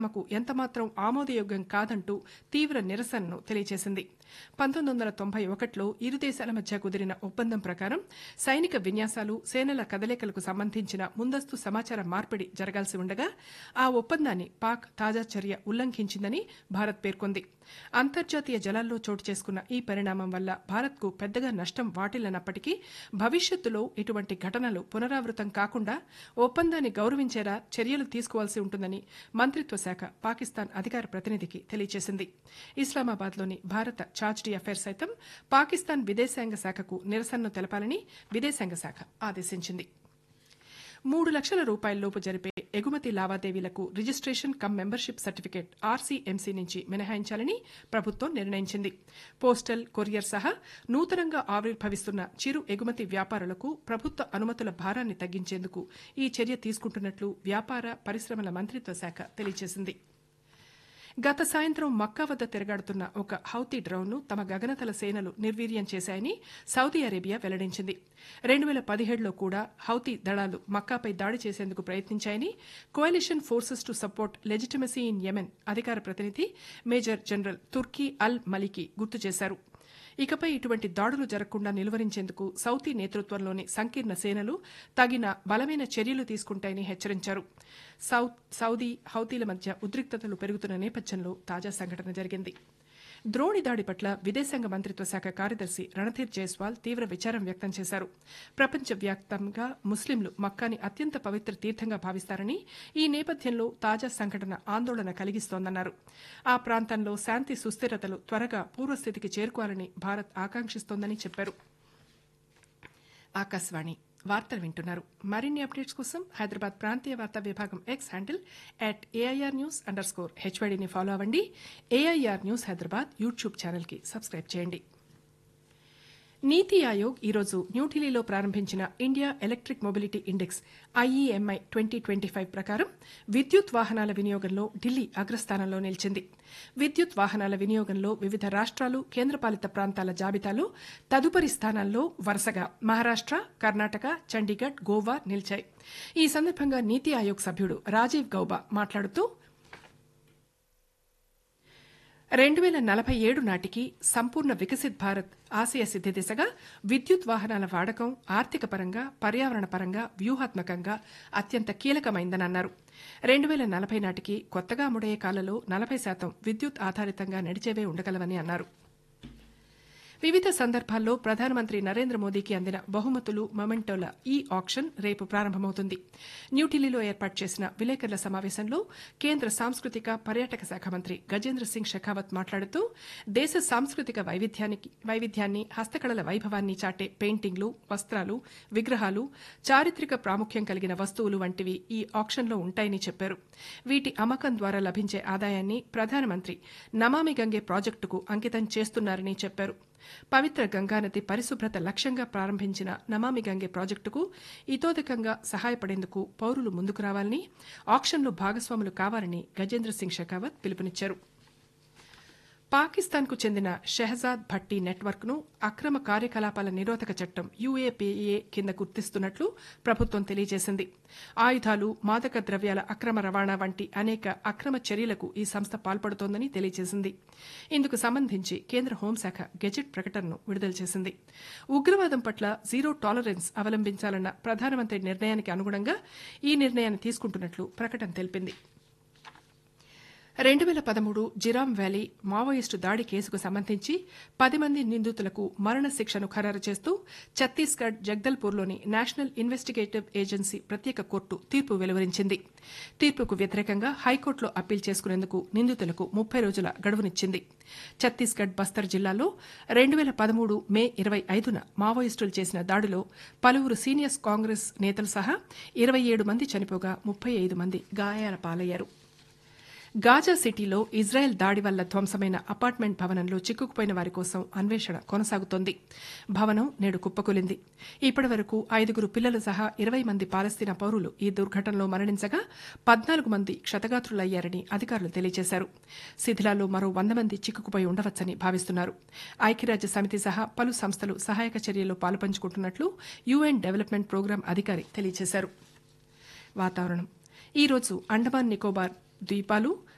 తమకు ఎంతమాత్రం ఆమోదయోగ్యం కాదంటూ తీవ్ర నిరసనను తెలియజేసింది పంతొమ్మిది వందల తొంభై ఒకటిలో ఇరు దేశాల మధ్య కుదిరిన ఒప్పందం ప్రకారం సైనిక విన్యాసాలు సేనల కదలికలకు సంబంధించిన ముందస్తు సమాచార మార్పిడి జరగాల్సి ఉండగా ఆ ఒప్పందాన్ని పాక్ తాజా చర్య ఉల్లంఘించిందని భారత్ పేర్కొంది అంతర్జాతీయ జలాల్లో చోటు చేసుకున్న ఈ పరిణామం వల్ల భారత్కు పెద్దగా నష్టం వాటిల్లనప్పటికీ భవిష్యత్తులో ఇటువంటి ఘటనలు పునరావృతం కాకుండా ఒప్పందాన్ని గౌరవించేలా చర్యలు తీసుకోవాల్సి ఉంటుందని మంత్రిత్వ శాఖ పాకిస్తాన్ అధికార ప్రతినిధికి తెలియజేసింది ఇస్లామాబాద్లోని భారత చార్జ్ డి అఫైర్స్ సైతం పాకిస్తాన్ విదేశాంగ శాఖకు నిరసనను తెలపాలని విదేశాంగ శాఖ ఆదేశించింది మూడు లక్షల రూపాయలలోపు జరిపే ఎగుమతి లావాదేవీలకు registration cum membership certificate RCMC నుంచి మినహాయించాలని ప్రభుత్వం నిర్ణయించింది పోస్టల్ కొరియర్ సహా నూతనంగా ఆవిర్భవిస్తున్న చిరు ఎగుమతి వ్యాపారులకు ప్రభుత్వ అనుమతుల భారాన్ని తగ్గించేందుకు ఈ చర్య తీసుకుంటున్నట్లు వ్యాపార పరిశ్రమల మంత్రిత్వ శాఖ తెలియజేసింది గత సాయంత్రం మక్కా వద్ద తిరగాడుతున్న ఒక హౌతీ డ్రోన్ను తమ గగనతల సేనలు నిర్వీర్యం చేశాయని సౌదీ అరేబియా వెల్లడించింది రెండు వేల పదిహేడులో కూడా హౌతీ దళాలు మక్కాపై దాడి చేసేందుకు ప్రయత్నించాయని coalition forces to support legitimacy in Yemen అధికార ప్రతినిధి మేజర్ జనరల్ తుర్కీ అల్ మలికి గుర్తు చేశారు ఇకపై ఇటువంటి దాడులు జరగకుండా నిలువరించేందుకు సౌదీ నేతృత్వంలోని సంకీర్ణ సేనలు తగిన బలమైన చర్యలు తీసుకుంటాయని హెచ్చరించారు సౌదీ హౌతీల మధ్య ఉద్రిక్తతలు పెరుగుతున్న నేపథ్యంలో తాజా సంఘటన జరిగింది ద్రోణి దాడి పట్ల విదేశాంగ మంత్రిత్వ శాఖ కార్యదర్శి రణధీర్ జైస్వాల్ తీవ్ర విచారం వ్యక్తం చేశారు ప్రపంచవ్యాప్తంగా ముస్లింలు మక్కాని అత్యంత పవిత్ర తీర్థంగా భావిస్తారని ఈ నేపథ్యంలో తాజా సంఘటన ఆందోళన కలిగిస్తోందన్నారు ఆ ప్రాంతంలో శాంతి సుస్థిరతలు త్వరగా పూర్వస్థితికి చేరుకోవాలని భారత్ ఆకాంక్షిస్తోందని చెప్పారు ఆకాశవాణి వార్తలు వింటున్నారు మరిన్ని అప్డేట్స్ కోసం హైదరాబాద్ ప్రాంతీయ వార్తా విభాగం X handle at AIR news underscore హెచ్వైడీని ఫాలో అవ్వండి ఏఐఆర్ న్యూస్ హైదరాబాద్ యూట్యూబ్ ఛానల్కి సబ్స్క్రైబ్ చేయండి నీతి ఆయోగ్ ఈరోజు న్యూఢిల్లీలో ప్రారంభించిన India electric mobility index IEMI twenty twenty five ప్రకారం విద్యుత్ వాహనాల వినియోగంలో ఢిల్లీ అగ్రస్థానంలో నిలిచింది విద్యుత్ వాహనాల వినియోగంలో వివిధ రాష్ట్రాలు కేంద్రపాలిత ప్రాంతాల జాబితాలో తదుపరి స్థానాల్లో వరుసగా మహారాష్ట కర్ణాటక చండీగఢ్ గోవా నిలిచాయి ఈ సందర్భంగా నీతి ఆయోగ్ సభ్యుడు రాజీవ్ గౌబా మాట్లాడుతూ రెండు వేల నలభై ఏడు నాటికి సంపూర్ణ వికసిత్ భారత్ ఆశయ సిద్ది దిశగా విద్యుత్ వాహనాల వాడకం ఆర్థిక పరంగా పర్యావరణ పరంగా వ్యూహాత్మకంగా అత్యంత కీలకమైందని అన్నారు రెండు వేల నలభై నాటికి కొత్తగా అమ్ముడయ్యే కాలలో నలభై శాతం విద్యుత్ ఆధారితంగా నడిచేవే ఉండగలవని అన్నారు వివిధ సందర్భాల్లో ప్రధానమంత్రి నరేంద్ర మోదీకి అందిన బహుమతులు మొమెంటోల ఈ ఆక్షన్ రేపు ప్రారంభమవుతుంది న్యూఢిల్లీలో ఏర్పాటు చేసిన విలేకరుల సమావేశంలో కేంద్ర సాంస్కృతిక పర్యాటక శాఖ మంత్రి గజేంద్ర సింగ్ షెకావత్ మాట్లాడుతూ దేశ సాంస్కృతిక వైవిధ్యాన్ని హస్తకళల వైభవాన్ని చాటే పెయింటింగ్లు వస్త్రాలు విగ్రహాలు చారిత్రక ప్రాముఖ్యం కలిగిన వస్తువులు వంటివి ఈ ఆక్షన్లో ఉంటాయని చెప్పారు వీటి అమ్మకం ద్వారా లభించే ఆదాయాన్ని ప్రధానమంత్రి నమామి గంగే ప్రాజెక్టుకు అంకితం చేస్తున్నారని చెప్పారు పవిత్ర గంగానది పరిశుభ్రత లక్ష్యంగా ప్రారంభించిన నమామి గంగే ప్రాజెక్టుకు ఇతోధికంగా సహాయపడేందుకు పౌరులు ముందుకు రావాలని ఆక్షన్లో భాగస్వాములు కావాలని గజేంద్ర సింగ్ షెకావత్ పిలుపునిచ్చారు పాకిస్తాన్కు చెందిన షెహజాద్ భట్టి నెట్వర్క్ను అక్రమ కార్యకలాపాల నిరోధక చట్టం యూఏపీఏ కింద గుర్తిస్తున్నట్లు ప్రభుత్వం తెలియజేసింది ఆయుధాలు మాదక ద్రవ్యాల అక్రమ రవాణా వంటి అనేక అక్రమ చర్యలకు ఈ సంస్థ పాల్పడుతోందని తెలియజేసింది ఇందుకు సంబంధించి కేంద్ర హోంశాఖ గెజెట్ ప్రకటనను విడుదల చేసింది ఉగ్రవాదం పట్ల జీరో టాలరెన్స్ అవలంబించాలన్న ప్రధానమంత్రి నిర్ణయానికి అనుగుణంగా ఈ నిర్ణయాన్ని తీసుకుంటున్నట్లు ప్రకటన తెలిపింది రెండు వేల పదమూడు జిరామ్ వ్యాలీ మావోయిస్టు దాడి కేసుకు సంబంధించి పది మంది నిందితులకు మరణ శిక్షను ఖరారు చేస్తూ ఛత్తీస్గఢ్ జగ్దల్పూర్లోని నేషనల్ ఇన్వెస్టిగేటివ్ ఏజెన్సీ ప్రత్యేక కోర్టు తీర్పు వెలువరించింది తీర్పుకు వ్యతిరేకంగా హైకోర్టులో అప్పీల్ చేసుకునేందుకు నిందితులకు ముప్పై రోజుల గడువునిచ్చింది ఛత్తీస్గఢ్ బస్తర్ జిల్లాలో రెండు వేల పదమూడు మే ఇరవై ఐదున మావోయిస్టులు చేసిన దాడిలో పలువురు సీనియర్స్ కాంగ్రెస్ నేతలు సహా ఇరవై ఏడు మంది చనిపోగా ముప్పై ఐదు మంది గాయాల పాలయ్యారు గాజా సిటీలో ఇజ్రాయెల్ దాడి వల్ల ధ్వంసమైన అపార్ట్మెంట్ భవనంలో చిక్కుకుపోయిన వారి కోసం అన్వేషణ కొనసాగుతోంది భవనం నేడు కుప్పకూలింది ఇప్పటి వరకు ఐదుగురు పిల్లలు సహా ఇరవై మంది పాలస్తీనా పౌరులు ఈ దుర్ఘటనలో మరణించగా పద్నాలుగు మంది క్షతగాత్రులయ్యారని అధికారులు తెలియజేశారు శిథిలాల్లో మరో వంద మంది చిక్కుకుపోయి ఉండవచ్చని భావిస్తున్నారు ఐక్యరాజ్య సమితి సహా పలు సంస్థలు సహాయక చర్యల్లో పాలుపంచుకుంటున్నట్లు యుఎన్ డెవలప్మెంట్ ప్రోగ్రాం అధికారి తెలియజేశారు వాతావరణం ఈ రోజు అండమాన్ నికోబార్ ద్వీపాలు